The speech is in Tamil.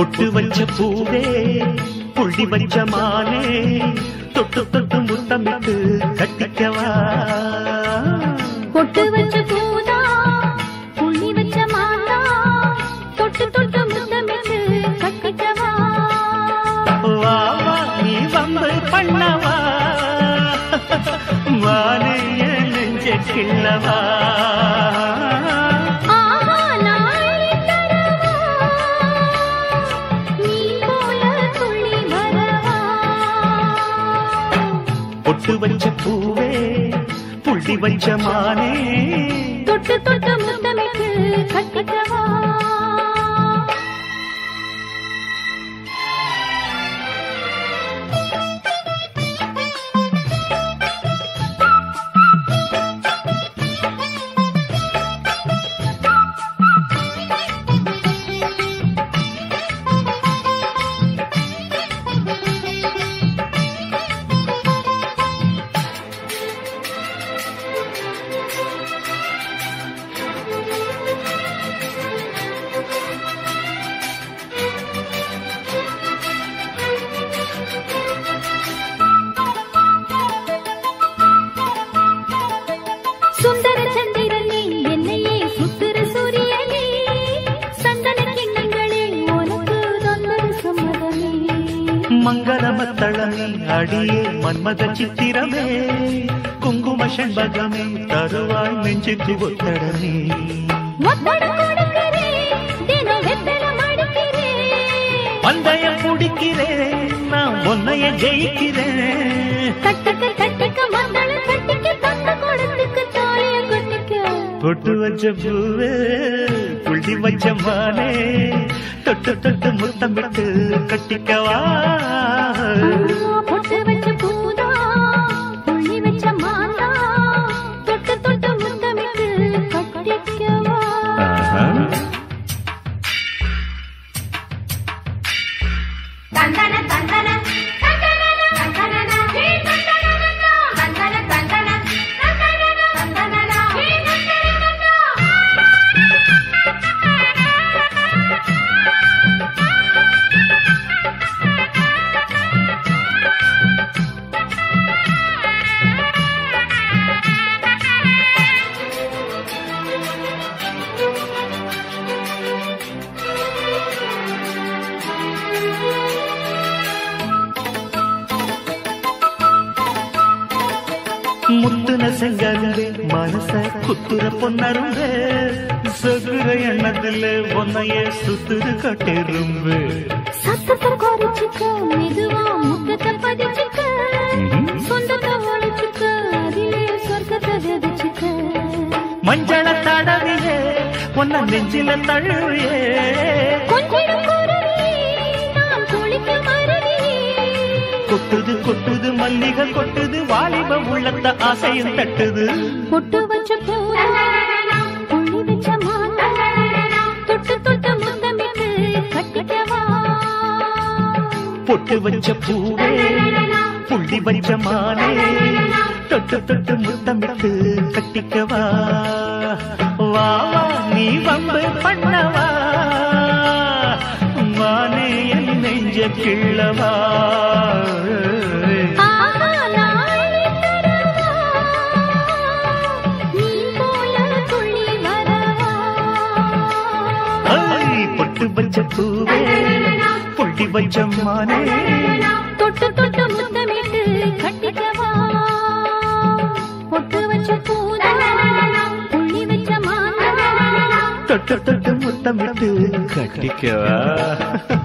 பொட்டு வச்ச பூவே புள்ளி வச்ச மானே தொட்டு தொட்டு முத்தமிட்டு கட்டிக்கவா பொட்டு வச்ச பூதா புள்ளி வச்ச மாதா தொட்டு தொட்டு முத்தமிட்டு கட்டிக்கவா வா வா நீ வம்பு பண்ணவா வானே என் நெஞ்ச கிள்ளவா ஆஹா நாளை தரவா நீ போல துள்ளி வரவா பொட்டு வச்ச பூவே புள்ளி வச்ச மானே தொட்டு தொட்டு முத்தமிட்டு கட்டிக்கவா சுந்தர சந்திரனே என்னையே சுத்துற சூரியனே சந்தன கிண்ணங்களே உனக்கு தொந்தர சம்மதமே மங்களமத்தளமே அடியே மன்மத சித்திரமே குங்கும செண்பகமே தருவாய் நெஞ்சுக்கு ஒத்தடமே ஒத்தட கொடுக்கிறே தினம் வெத்தல மடிக்கிறே பந்தயம் பிடிக்கிறேன் நான் உன்னைய ஜெயிக்கிறேன் கட்டுக்க கட்டுக்க மந்தள கட்டிக்க தந்த கொடுத்துக்கு தாலிய கொட்டிக்க பொட்டு வச்ச பூவே புள்ளி வச்ச மானே தொட்டு தொட்டு முத்தமிட்டு கட்டிக்கவா பொட்டு வச்ச பூதா புள்ளி வச்ச மாதா தொட்டு தொட்டு முத்தமிட்டு கட்டிக்கவா தந்தன தந்தன தந்தன தந்தன ஹே தந்தன தந்தன தந்தன தந்தன தந்தன ஹே தந்தன முத்துன செங்கரும்பே மனச குத்துற பொன்னரும்பே சொகுற எண்ணத்துல பொன்னைய சுத்துரு கட்டெரும்பு சத்தத்தை குறைச்சுக்க மெதுவா முத்தத்தை பதிச்சுக்க சொந்தத்தை ஒழிச்சுக்க அதிலே சொர்க்கத்தை விதைச்சுக்க மஞ்சள தடவியே பொன்ன நெஞ்சில தழுவியே கொஞ்சிடும் குருவி நான் குளிக்கும் அருவி கொட்டுது கொட்டுது மல்லிகை கொட்டுது வாலிப உள்ளத்த ஆசையும் தட்டுது பொட்டு வச்ச பூரா புள்ளி வச்ச மாதா தொட்டு தொட்டு முத்தமிட்டு கட்டிக்கவா பொட்டு வச்ச பூவே புள்ளி வச்ச மானே தொட்டு தொட்டு முத்தமிட்டு கட்டிக்கவா வா வா நீ வம்பு பண்ணவா மானே என் நெஞ்ச கிள்ளவா ஆஹா நாளை தரவா நீ போல துள்ளி வரவா ஐ, பொட்டு வச்ச பூவே புள்ளி வச்ச மானே தொட்டு தொட்டு முத்தமிட்டு கட்டிக்கவா பொட்டு வச்ச பூதா புள்ளி வச்ச மாதா தொட்டு தொட்டு முத்தமிட்டு கட்டிக்கவா